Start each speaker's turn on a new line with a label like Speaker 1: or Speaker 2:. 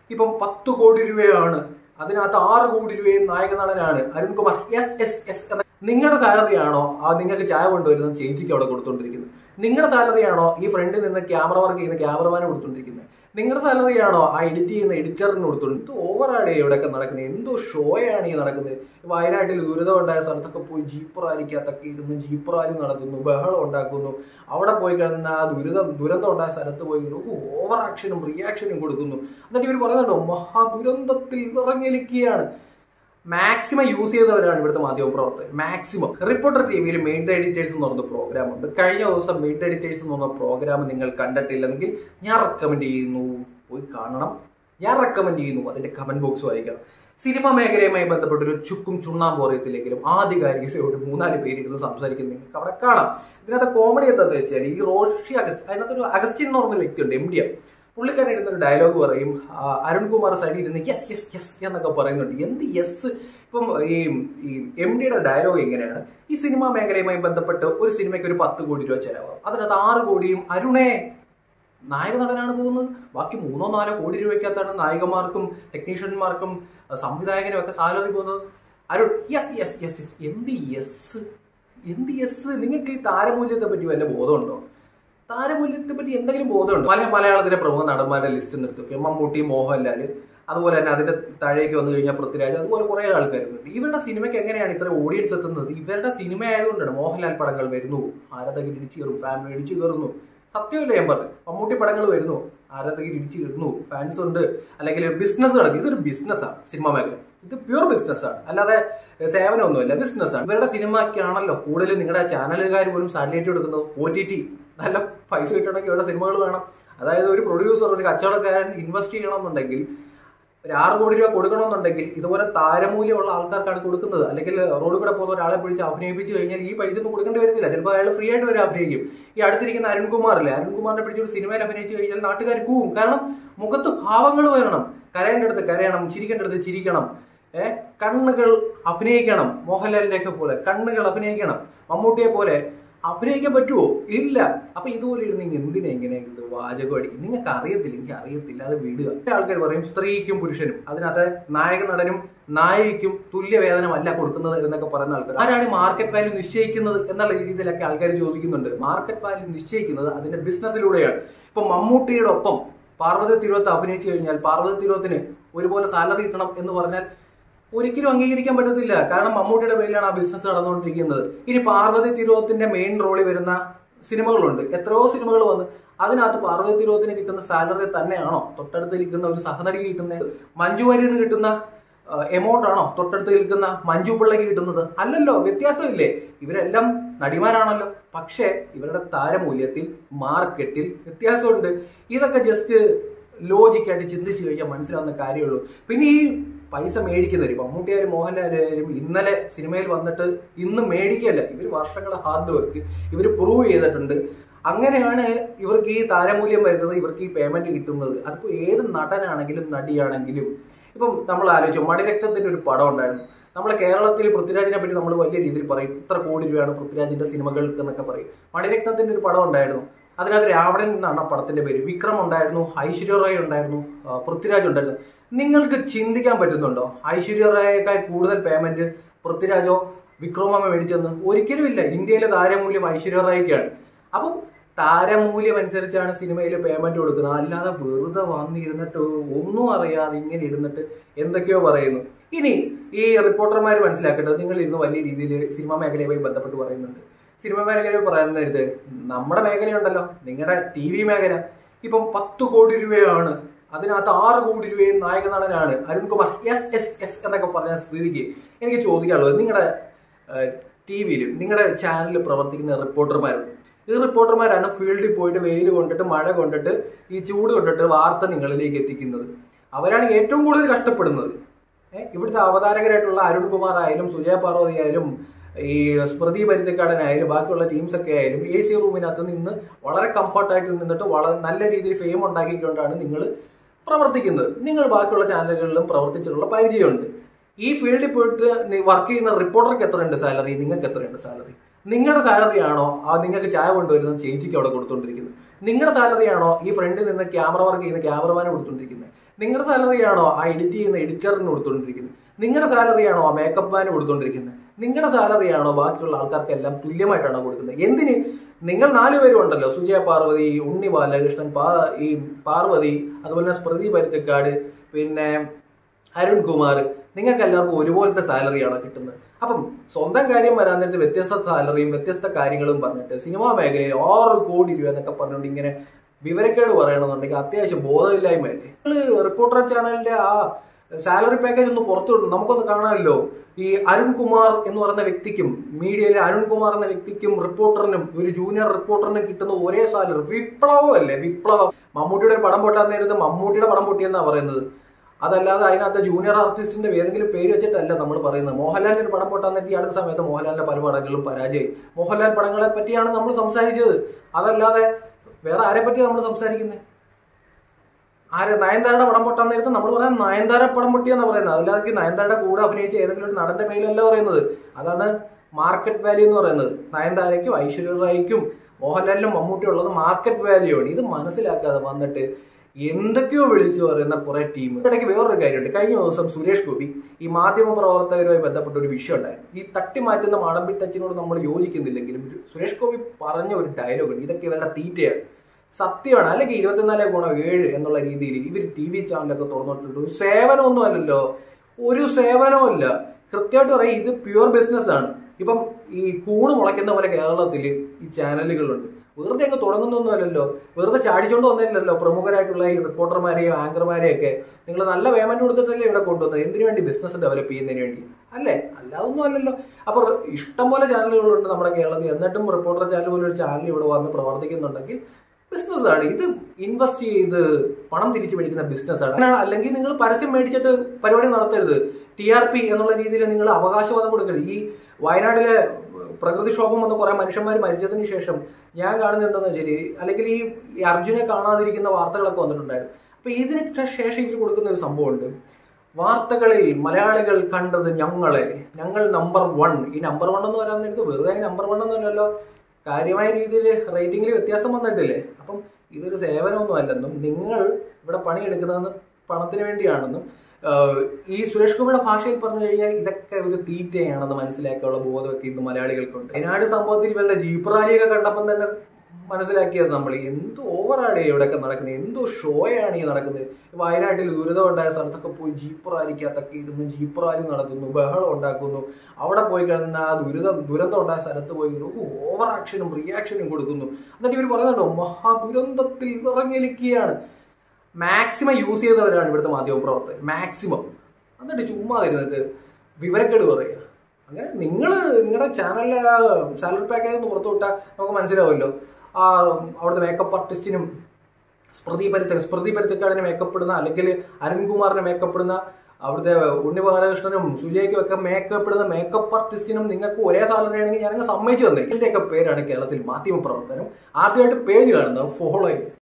Speaker 1: ഇപ്പം പത്ത് കോടി രൂപയാണ് അതിനകത്ത് ആറ് കോടി രൂപയും നായക നടനാണ് അരുൺകുമാർ എസ് എസ് എസ് എന്ന നിങ്ങളുടെ സാലറി ആണോ ആ നിങ്ങൾക്ക് ചായ കൊണ്ടുവരുന്നത് ചേച്ചിക്ക് അവിടെ കൊടുത്തോണ്ടിരിക്കുന്നത് നിങ്ങളുടെ സാലറി ആണോ ഈ ഫ്രണ്ടിൽ നിന്ന് ക്യാമറ വർക്ക് ചെയ്യുന്ന ക്യാമറമാന് കൊടുത്തോണ്ടിരിക്കുന്നത് നിങ്ങളുടെ സാലറി ആണോ ആ എഡിറ്റ് ചെയ്യുന്ന എഡിറ്ററിന് കൊടുത്തോണ്ട് ഇത് ഓവറാണ് ഇവിടെയൊക്കെ നടക്കുന്നത് എന്തോ ഷോയാണ് ഈ നടക്കുന്നത് വയനാട്ടിൽ ദുരിതം ഉണ്ടായ സ്ഥലത്തൊക്കെ പോയി ജീപ്പ് റാലിക്കകത്തൊക്കെ ഇരുന്ന് ജീപ്പ് റാലി നടത്തുന്നു ബഹളം ഉണ്ടാക്കുന്നു അവിടെ പോയി കിടന്ന ആ ദുരിതം ദുരന്തം ഉണ്ടായ സ്ഥലത്ത് പോയി ഓവർ ആക്ഷനും റിയാക്ഷനും കൊടുക്കുന്നു എന്നിട്ട് ഇവർ പറയുന്നുണ്ടോ മഹാദുരന്തത്തിൽ വിറങ്ങലിക്കുകയാണ് മാക്സിമം യൂസ് ചെയ്തവരാണ് ഇവിടുത്തെ മാധ്യമപ്രവർത്തകർ മാക്സിമം റിപ്പോർട്ടർ ടി വിയിൽ മെയ്ഡ് ദ എഡിറ്റേഴ്സ് എന്ന് പറഞ്ഞ പ്രോഗ്രാം ഉണ്ട് കഴിഞ്ഞ ദിവസം മെയ്ഡ് ദ എഡിറ്റേഴ്സ് എന്ന് പറഞ്ഞ പ്രോഗ്രാം നിങ്ങൾ കണ്ടിട്ടില്ലെങ്കിൽ ഞാൻ റെക്കമെൻഡ് ചെയ്യുന്നു പോയി കാണണം ഞാൻ റെക്കമെൻഡ് ചെയ്യുന്നു അതിന്റെ കമന്റ് ബോക്സ് വായിക്കണം സിനിമ മേഖലയുമായി ബന്ധപ്പെട്ട ഒരു ചുക്കും ചുണ്ണാമ്പ് പറയത്തില്ലെങ്കിലും ആധികാരികതയോട് മൂന്നാല് പേര് ഇരുന്ന് സംസാരിക്കുന്ന നിങ്ങൾക്ക് അവിടെ കാണാം ഇതിനകത്ത് കോമഡി എന്താണെന്ന് വെച്ചാൽ ഈ റോഷി അഗസ്റ്റ് അതിനകത്തൊരു അഗസ്റ്റിൻ എന്ന് പറഞ്ഞൊരു വ്യക്തിയുണ്ട് എം ഡി പുള്ളിക്കാരൻ ഇടുന്ന ഒരു ഡയലോഗ് പറയും ആ, അരുൺകുമാർ സൈഡിൽ ഇരുന്ന് യെസ് യെസ് യെസ് എന്നൊക്കെ പറയുന്നുണ്ട് എന്ത് യെസ് ഇപ്പം ഈ ഈ എം ഡിയുടെ ഡയലോഗ് എങ്ങനെയാണ് ഈ സിനിമാ മേഖലയുമായി ബന്ധപ്പെട്ട് ഒരു സിനിമയ്ക്ക് ഒരു പത്ത് കോടി രൂപ ചെലവാകും അതിനകത്ത് ആറ് കോടിയും അരുണേ നായക നടനാണ് പോകുന്നത് ബാക്കി മൂന്നോ നാലോ കോടി രൂപയ്ക്കകത്താണ് നായികമാർക്കും ടെക്നീഷ്യന്മാർക്കും അഹ് സംവിധായകനും ഒക്കെ സാലറി പോകുന്നത് Arun yes yes yes yes എന്ത് യെസ് എന്ത് യെസ് നിങ്ങൾക്ക് ഈ താരമൂല്യത്തെ പറ്റി വല്ല ബോധമുണ്ടോ താരമൂല്യത്തെ പറ്റി എന്തെങ്കിലും ബോധമുണ്ടോ പല മലയാളത്തിലെ പ്രമുഖ നടന്മാരുടെ ലിസ്റ്റ് നിർത്തി മമ്മൂട്ടി മോഹൻലാൽ അതുപോലെ തന്നെ അതിന്റെ താഴേക്ക് വന്നു കഴിഞ്ഞാൽ പൃഥ്വിരാജ് അതുപോലെ കുറെ ആൾക്കാരുണ്ട് ഇവരുടെ സിനിമയ്ക്ക് എങ്ങനെയാണ് ഇത്ര ഓഡിയൻസ് എത്തുന്നത് ഇവരുടെ സിനിമ ആയതുകൊണ്ടാണ് മോഹൻലാൽ പടങ്ങൾ വരുന്നു ആരാധകർ ഇടിച്ചു കയറും ഫാമിലി ഇടിച്ചു കയറുന്നു സത്യമല്ലേ ഞാൻ പറഞ്ഞു മമ്മൂട്ടി പടങ്ങൾ വരുന്നു ആരാധകർ ഇടിച്ചു കയറുന്നു ഫാൻസ് ഉണ്ട് അല്ലെങ്കിൽ ബിസിനസ് നടക്കും ഇതൊരു ബിസിനസ്സാണ് സിനിമ മേഖല ഇത് പ്യൂർ ബിസിനസ്സാണ് അല്ലാതെ സേവനമൊന്നുമല്ല ബിസിനസ്സാണ് ഇവരുടെ സിനിമയ്ക്കാണല്ലോ കൂടുതൽ നിങ്ങളുടെ ചാനലുകാർ പോലും സാറ്റലൈറ്റ് കൊടുക്കുന്നത് ഒ ടി ടി നല്ല പൈസ കിട്ടണമെങ്കിൽ ഇവിടെ സിനിമകൾ വേണം അതായത് ഒരു പ്രൊഡ്യൂസർ ഒരു കച്ചവടക്കാരൻ ഇൻവെസ്റ്റ് ചെയ്യണമെന്നുണ്ടെങ്കിൽ ഒരു ആറ് കോടി രൂപ കൊടുക്കണമെന്നുണ്ടെങ്കിൽ ഇതുപോലെ താരമൂല്യമുള്ള ആൾക്കാർക്കാണ് കൊടുക്കുന്നത് അല്ലെങ്കിൽ റോഡിൽ കൂടെ പോകുന്ന ഒരാളെ പിടിച്ച് അഭിനയിപ്പിച്ച് കഴിഞ്ഞാൽ ഈ പൈസ ഒന്നും കൊടുക്കേണ്ടി വരുന്നില്ല ചിലപ്പോൾ അയാൾ ഫ്രീ ആയിട്ട് വരെ അഭിനയിക്കും ഈ അടുത്തിരിക്കുന്ന അരുൺകുമാർ അല്ലേ അരുൺകുമാറിനെ പിടിച്ച് ഒരു സിനിമയിൽ അഭിനയിച്ച് കഴിഞ്ഞാൽ നാട്ടുകാർ കൂവും കാരണം മുഖത്ത് ഭാവങ്ങൾ വരണം കരയേണ്ട അടുത്ത് കരയണം ചിരിക്കേണ്ട അടുത്ത് ചിരിക്കണം ഏഹ് കണ്ണുകൾ അഭിനയിക്കണം മോഹൻലാലിന്റെ ഒക്കെ പോലെ കണ്ണുകൾ അഭിനയിക്കണം മമ്മൂട്ടിയെ പോലെ അഭിനയിക്കാൻ പറ്റുമോ ഇല്ല അപ്പൊ ഇതുപോലെ ഇരുന്ന് നിങ്ങൾ എന്തിനാ ഇങ്ങനെ ഇത് വാചകം അടിക്കും നിങ്ങൾക്ക് അറിയത്തില്ല എനിക്ക് അറിയത്തില്ല അത് വിടുക ചില ആൾക്കാർ പറയും സ്ത്രീക്കും പുരുഷനും അതിനകത്ത് നായക നടനും നായികയ്ക്കും തുല്യ വേതനമല്ല കൊടുക്കുന്നത് എന്നൊക്കെ പറയുന്ന ആൾക്കാർ ആരാണ് മാർക്കറ്റ് വാല്യൂ നിശ്ചയിക്കുന്നത് എന്നുള്ള രീതിയിലൊക്കെ ആൾക്കാർ ചോദിക്കുന്നുണ്ട് മാർക്കറ്റ് വാല്യൂ നിശ്ചയിക്കുന്നത് അതിന്റെ ബിസിനസ്സിലൂടെയാണ് ഇപ്പൊ മമ്മൂട്ടിയുടെ ഒപ്പം പാർവതി തിരുവത്ത് അഭിനയിച്ചു കഴിഞ്ഞാൽ പാർവതി തിരുവത്തിന് ഒരുപോലെ സാലറി കിട്ടണം എന്ന് പറഞ്ഞാൽ ഒരിക്കലും അംഗീകരിക്കാൻ പറ്റത്തില്ല കാരണം മമ്മൂട്ടിയുടെ പേരിലാണ് ആ ബിസിനസ് നടന്നുകൊണ്ടിരിക്കുന്നത് ഇനി പാർവതി തിരുവോത്തിന്റെ മെയിൻ റോളിൽ വരുന്ന സിനിമകളുണ്ട് എത്രയോ സിനിമകൾ വന്ന് അതിനകത്ത് പാർവതി തിരുവോത്തിന് കിട്ടുന്ന സാലറി തന്നെയാണോ തൊട്ടടുത്ത് നിൽക്കുന്ന ഒരു സഹനടിക്ക് കിട്ടുന്ന മഞ്ജു വാര്യന് കിട്ടുന്ന എമൗണ്ട് ആണോ തൊട്ടടുത്ത് നിൽക്കുന്ന മഞ്ജു പിള്ളയ്ക്ക് കിട്ടുന്നത് അല്ലല്ലോ വ്യത്യാസമില്ലേ ഇവരെല്ലാം നടിമാരാണല്ലോ പക്ഷേ ഇവരുടെ താരമൂല്യത്തിൽ മാർക്കറ്റിൽ വ്യത്യാസമുണ്ട് ഇതൊക്കെ ജസ്റ്റ് ലോജിക്കായിട്ട് ചിന്തിച്ചു കഴിഞ്ഞാൽ മനസ്സിലാവുന്ന കാര്യമുള്ളൂ പിന്നെ ഈ പൈസ മേടിക്കുന്നവർ മമ്മൂട്ടിയായാലും മോഹൻലാലായാലും ഇന്നലെ സിനിമയിൽ വന്നിട്ട് ഇന്ന് മേടിക്കല്ല ഇവർ വർഷങ്ങളെ ഹാർഡ് വർക്ക് ഇവർ പ്രൂവ് ചെയ്തിട്ടുണ്ട് അങ്ങനെയാണ് ഇവർക്ക് ഈ താരമൂല്യം വരുന്നത് ഇവർക്ക് ഈ പേയ്മെന്റ് കിട്ടുന്നത് അതിപ്പോൾ ഏത് നടനാണെങ്കിലും നടിയാണെങ്കിലും ഇപ്പം നമ്മൾ ആലോചിച്ചു മണിരക്തത്തിന്റെ ഒരു പടം ഉണ്ടായിരുന്നു നമ്മളെ കേരളത്തിൽ പൃഥ്വിരാജിനെ പറ്റി നമ്മൾ വലിയ രീതിയിൽ പറയും ഇത്ര കോടി രൂപയാണ് പൃഥ്വിരാജിന്റെ സിനിമകൾക്ക് എന്നൊക്കെ പറയും മണിരക്തത്തിന്റെ ഒരു പടം ഉണ്ടായിരുന്നു അതിനകത്ത് രാവണൻ എന്നാണ് ആ പടത്തിന്റെ പേര് വിക്രം ഉണ്ടായിരുന്നു ഐശ്വര്യ റായ് ഉണ്ടായിരുന്നു ആ, പൃഥ്വിരാജ് ഉണ്ടായിരുന്നു നിങ്ങൾക്ക് ചിന്തിക്കാൻ പറ്റുന്നുണ്ടോ ഐശ്വര്യ റായേക്കാൾ കൂടുതൽ പേയ്മെന്റ് പൃഥ്വിരാജോ വിക്രമമ്മ മേടിച്ചെന്ന് ഒരിക്കലും ഇല്ല ഇന്ത്യയിലെ താരമൂല്യം ഐശ്വര്യ റായിക്കാണ് അപ്പം താരമൂല്യം അനുസരിച്ചാണ് സിനിമയിൽ പേയ്മെന്റ് കൊടുക്കുന്നത് അല്ലാതെ വെറുതെ വന്നിരുന്നിട്ട് ഒന്നും അറിയാതെ ഇങ്ങനെ ഇരുന്നിട്ട് എന്തൊക്കെയോ പറയുന്നു ഇനി ഈ റിപ്പോർട്ടർമാർ മനസ്സിലാക്കേണ്ടത് നിങ്ങൾ ഇന്ന് വലിയ രീതിയിൽ സിനിമാ മേഖലയുമായി ബന്ധപ്പെട്ട് പറയുന്നുണ്ട് സിനിമ മേഖലയിൽ പറയുന്നത് നമ്മുടെ മേഖലയുണ്ടല്ലോ നിങ്ങളുടെ ടി വി മേഖല ഇപ്പം പത്ത് കോടി രൂപയാണ് അതിനകത്ത് ആറ് കോടി രൂപയും നായക നടനാണ് അരുൺകുമാർ എസ് എസ് എസ് എന്നൊക്കെ പറഞ്ഞ സ്ഥിതിക്ക് എനിക്ക് ചോദിക്കാനുള്ളത് നിങ്ങളുടെ ടി വിയിലും നിങ്ങളുടെ ചാനലിൽ പ്രവർത്തിക്കുന്ന റിപ്പോർട്ടർമാരുണ്ട് ഈ റിപ്പോർട്ടർമാരാണ് ഫീൽഡിൽ പോയിട്ട് വെയിൽ കൊണ്ടിട്ട് മഴ കൊണ്ടിട്ട് ഈ ചൂട് കൊണ്ടിട്ട് വാർത്ത നിങ്ങളിലേക്ക് എത്തിക്കുന്നത് അവരാണ് ഏറ്റവും കൂടുതൽ കഷ്ടപ്പെടുന്നത് ഏഹ് ഇവിടുത്തെ അവതാരകരായിട്ടുള്ള അരുൺകുമാർ ആയാലും സുജയ പാർവതി ആയാലും ഈ സ്മൃതി പരുത്തിക്കാടനായാലും ബാക്കിയുള്ള ടീംസ് ഒക്കെ ആയാലും എ സി റൂമിനകത്ത് നിന്ന് വളരെ കംഫർട്ടായിട്ട് നിന്നിട്ട് വളരെ നല്ല രീതിയിൽ ഫെയിം ഉണ്ടാക്കിക്കൊണ്ടാണ് നിങ്ങൾ പ്രവർത്തിക്കുന്നത് നിങ്ങൾ ബാക്കിയുള്ള ചാനലുകളിലും പ്രവർത്തിച്ചിട്ടുള്ള പരിചയമുണ്ട് ഈ ഫീൽഡിൽ പോയിട്ട് വർക്ക് ചെയ്യുന്ന റിപ്പോർട്ടർക്ക് എത്രയുണ്ട് സാലറി നിങ്ങൾക്ക് എത്രയുണ്ട് സാലറി നിങ്ങളുടെ സാലറി ആണോ ആ നിങ്ങൾക്ക് ചായ കൊണ്ടുവരുന്ന ചേച്ചിക്ക് അവിടെ കൊടുത്തോണ്ടിരിക്കുന്നത് നിങ്ങളുടെ സാലറി ആണോ ഈ ഫ്രണ്ടിൽ നിന്ന് ക്യാമറ വർക്ക് ചെയ്യുന്ന ക്യാമറമാന് കൊടുത്തോണ്ടിരിക്കുന്നത് നിങ്ങളുടെ സാലറിയാണോ ആ എഡിറ്റ് ചെയ്യുന്ന എഡിറ്ററിന് കൊടുത്തുകൊണ്ടിരിക്കുന്നത് നിങ്ങളുടെ സാലറിയാണോ ആ മേക്കപ്പ് മാന് കൊടുത്തുകൊണ്ടിരിക്കുന്നത് നിങ്ങളുടെ സാലറിയാണോ ബാക്കിയുള്ള ആൾക്കാർക്കെല്ലാം തുല്യമായിട്ടാണോ കൊടുക്കുന്നത് എന്തിന് നിങ്ങൾ നാലുപേരും ഉണ്ടല്ലോ സുജയ പാർവതി ഉണ്ണി ബാലകൃഷ്ണൻ പാ ഈ പാർവതി അതുപോലെ തന്നെ സ്മൃതി പരുത്തിക്കാട് പിന്നെ അരുൺകുമാർ നിങ്ങൾക്ക് എല്ലാവർക്കും ഒരുപോലത്തെ സാലറിയാണോ കിട്ടുന്നത് അപ്പം സ്വന്തം കാര്യം വരാൻ നേരത്ത് വ്യത്യസ്ത സാലറിയും വ്യത്യസ്ത കാര്യങ്ങളും പറഞ്ഞിട്ട് സിനിമാ മേഖലയിൽ ആറ് കോടി രൂപ എന്നൊക്കെ പറഞ്ഞുകൊണ്ട് ഇങ്ങനെ വിവരക്കേട് പറയണമെന്നുണ്ടെങ്കിൽ അത്യാവശ്യം ബോധമില്ലായ്മയല്ലേ നിങ്ങൾ റിപ്പോർട്ടർ ചാനലിന്റെ ആ സാലറി പാക്കേജ് ഒന്ന് പുറത്തു വിടണം നമുക്കൊന്ന് കാണാമല്ലോ ഈ അരുൺകുമാർ എന്ന് പറയുന്ന വ്യക്തിക്കും മീഡിയയിലെ അരുൺകുമാർ എന്ന വ്യക്തിക്കും റിപ്പോർട്ടറിനും ഒരു ജൂനിയർ റിപ്പോർട്ടറിനും കിട്ടുന്ന ഒരേ സാലറി വിപ്ലവമല്ലേ വിപ്ലവം മമ്മൂട്ടിയുടെ ഒരു പടം പൊട്ടാൻ നേരത്ത് മമ്മൂട്ടിയുടെ പടം പൊട്ടിയെന്നാണ് പറയുന്നത് അതല്ലാതെ അതിനകത്ത് ജൂനിയർ ആർട്ടിസ്റ്റിന്റെ ഏതെങ്കിലും പേര് വെച്ചിട്ടല്ല നമ്മൾ പറയുന്നത് മോഹൻലാലിന്റെ ഒരു പടം പൊട്ടാൻ നേരത്തെ ഈ അടുത്ത സമയത്ത് മോഹൻലാലിന്റെ പല പടങ്ങളും പരാജയമായി മോഹൻലാൽ പടങ്ങളെ പറ്റിയാണ് നമ്മൾ സംസാരിച്ചത് അതല്ലാതെ വേറെ ആരെ പറ്റിയാണ് നമ്മൾ സംസാരിക്കുന്നത് ആര് നയൻതാരയുടെ പടം പൊട്ടാൻ നേരത്ത് നമ്മൾ പറയുന്നത് നയൻതാര പടം പൊട്ടിയെന്നാ പറയുന്നത് അതിലേക്ക് നയൻതാരയുടെ കൂടെ അഭിനയിച്ച ഏതെങ്കിലും ഒരു നടന്റെ പേരിലല്ല പറയുന്നത് അതാണ് മാർക്കറ്റ് വാല്യൂ എന്ന് പറയുന്നത് നയൻതാരയ്ക്കും ഐശ്വര്യ റായിക്കും മോഹൻലാലിനും മമ്മൂട്ടിയും ഉള്ളത് മാർക്കറ്റ് വാല്യൂ ആണ് ഇത് മനസ്സിലാക്കാതെ വന്നിട്ട് എന്തൊക്കെയോ വിളിച്ചു പറയുന്ന കുറെ ടീം ഇടയ്ക്ക് വേറൊരു കാര്യമുണ്ട് കഴിഞ്ഞ ദിവസം സുരേഷ് ഗോപി ഈ മാധ്യമ പ്രവർത്തകരുമായി ബന്ധപ്പെട്ട ഒരു വിഷയം ഉണ്ടായിരുന്നു ഈ തട്ടി മാറ്റുന്ന മാടമ്പി ടച്ചിനോട് നമ്മൾ യോജിക്കുന്നില്ലെങ്കിലും ഒരു സുരേഷ് ഗോപി പറഞ്ഞ ഒരു ഡയലോഗ് ഉണ്ട് ഇതൊക്കെ ഇവരുടെ തീറ്റയാണ് സത്യമാണ് അല്ലെങ്കിൽ ഇരുപത്തിനാല് ഗുണം ഏഴ് എന്നുള്ള രീതിയിൽ ഇവർ ടി വി ചാനലൊക്കെ തുറന്നിട്ടുണ്ട് ഒരു സേവനമൊന്നും അല്ലല്ലോ ഒരു സേവനവും അല്ല കൃത്യമായിട്ട് പറയാം ഇത് പ്യുവർ ബിസിനസ് ആണ് ഇപ്പം ഈ കൂണ് മുളയ്ക്കുന്ന പോലെ കേരളത്തിൽ ഈ ചാനലുകളുണ്ട് വെറുതെ അങ്ങ് തുടങ്ങുന്നൊന്നും അല്ലല്ലോ വെറുതെ ചാടിച്ചോണ്ട് വന്നില്ലല്ലോ പ്രമുഖരായിട്ടുള്ള ഈ റിപ്പോർട്ടർമാരെയും ആങ്കർമാരെയും ഒക്കെ നിങ്ങൾ നല്ല പേയ്മെന്റ് കൊടുത്തിട്ടല്ലേ ഇവിടെ കൊണ്ടുവന്നത് എന്തിനു വേണ്ടി ബിസിനസ് ഡെവലപ്പ് ചെയ്യുന്നതിന് വേണ്ടി അല്ലേ അല്ലാതൊന്നും അല്ലല്ലോ അപ്പൊ ഇഷ്ടം പോലെ ചാനലുകളുണ്ട് നമ്മുടെ കേരളത്തിൽ എന്നിട്ടും റിപ്പോർട്ടർ ചാനൽ പോലെ ഒരു ചാനൽ ഇവിടെ വന്ന് പ്രവർത്തിക്കുന്നുണ്ടെങ്കിൽ ബിസിനസ് ആണ് ഇത് ഇൻവെസ്റ്റ് ചെയ്ത് പണം തിരിച്ചു മേടിക്കുന്ന ബിസിനസ് ആണ് അങ്ങനെ അല്ലെങ്കിൽ നിങ്ങൾ പരസ്യം മേടിച്ചിട്ട് പരിപാടി നടത്തരുത് ടി ആർ പി എന്നുള്ള രീതിയിൽ നിങ്ങൾ അവകാശവാദം കൊടുക്കരുത് ഈ വയനാട്ടിലെ പ്രകൃതിക്ഷോഭം വന്ന് കുറെ മനുഷ്യന്മാർ മരിച്ചതിന് ശേഷം ഞാൻ കാണുന്നത് എന്താണെന്ന് വെച്ചാൽ അല്ലെങ്കിൽ ഈ ഈ അർജുനെ കാണാതിരിക്കുന്ന വാർത്തകളൊക്കെ വന്നിട്ടുണ്ടായിരുന്നു അപ്പൊ ഇതിനൊക്കെ ശേഷം ഇവർ കൊടുക്കുന്ന ഒരു സംഭവമുണ്ട് വാർത്തകളിൽ മലയാളികൾ കണ്ടത് ഞങ്ങളെ ഞങ്ങൾ നമ്പർ വൺ ഈ നമ്പർ വൺ എന്ന് പറയാൻ നേരത്ത് വെറുതെ നമ്പർ വൺ എന്നല്ലല്ലോ കാര്യമായ രീതിയിൽ റേറ്റിംഗിൽ വ്യത്യാസം വന്നിട്ടില്ലേ അപ്പം ഇതൊരു സേവനമൊന്നും അല്ലെന്നും നിങ്ങൾ ഇവിടെ പണിയെടുക്കുന്നതെന്ന് പണത്തിന് വേണ്ടിയാണെന്നും ആഹ് ഈ സുരേഷ് ഗോപിയുടെ ഭാഷയിൽ പറഞ്ഞു കഴിഞ്ഞാൽ ഇതൊക്കെ ഒരു തീറ്റയാണെന്ന് മനസ്സിലാക്കിയുള്ള ബോധമൊക്കെ ഇന്ന് മലയാളികൾക്കുണ്ട് വയനാട് സംഭവത്തിൽ ഇവരുടെ ജീപ്പ് റാലിയൊക്കെ കണ്ടപ്പം തന്നെ മനസ്സിലാക്കിയത് നമ്മൾ എന്ത് ഓവറാണ് ഇവിടെയൊക്കെ നടക്കുന്നത് എന്തോ ഷോയാണ് ഈ നടക്കുന്നത് വയനാട്ടിൽ ദുരിതം ഉണ്ടായ സ്ഥലത്തൊക്കെ പോയി ജീപ്പ് റാലിക്കകത്തൊക്കെ ഇരുന്ന് ജീപ്പ് റാലി നടത്തുന്നു ബഹളം ഉണ്ടാക്കുന്നു അവിടെ പോയി കിടന്ന ആ ദുരിതം ദുരന്തം ഉണ്ടായ സ്ഥലത്ത് പോയി ഓവർ ആക്ഷനും റിയാക്ഷനും കൊടുക്കുന്നു എന്നിട്ട് ഇവർ പറയുന്നുണ്ടോ മഹാദുരന്തത്തിൽ ഇറങ്ങിയിരിക്കുകയാണ് മാക്സിമം യൂസ് ചെയ്തവരാണ് ഇവിടുത്തെ മാധ്യമപ്രവർത്തകർ മാക്സിമം എന്നിട്ട് ചുമ്മാ ഇരുന്നിട്ട് വിവരക്കേട് പറയുക അങ്ങനെ നിങ്ങൾ നിങ്ങളുടെ ചാനലിലെ സാലറി പാക്കേജ് ഒന്ന് പുറത്തു വിട്ടാൽ നമുക്ക് മനസ്സിലാവുമല്ലോ ആ അവിടുത്തെ മേക്കപ്പ് ആർട്ടിസ്റ്റിനും സ്മൃതി പരുത്ത സ്മൃതി പരുത്തക്കാടിനെ മേക്കപ്പ് ഇടുന്ന അല്ലെങ്കിൽ അരുൺകുമാറിനെ മേക്കപ്പ് ഇടുന്ന അവിടുത്തെ ഉണ്ണി ബാലകൃഷ്ണനും സുജയ്ക്കും ഒക്കെ മേക്കപ്പ് ഇടുന്ന മേക്കപ്പ് ആർട്ടിസ്റ്റിനും നിങ്ങൾക്ക് ഒരേ സാലറി ആണെങ്കിൽ ഞാനങ്ങ് സമ്മതിച്ചു തന്നെ ഇതിന്റെയൊക്കെ പേരാണ് കേരളത്തിൽ മാധ്യമ പ്രവർത്തനം ആദ്യമായിട്ട് പേജ് കാണുന്നത് ഫോളോ ചെയ്യുക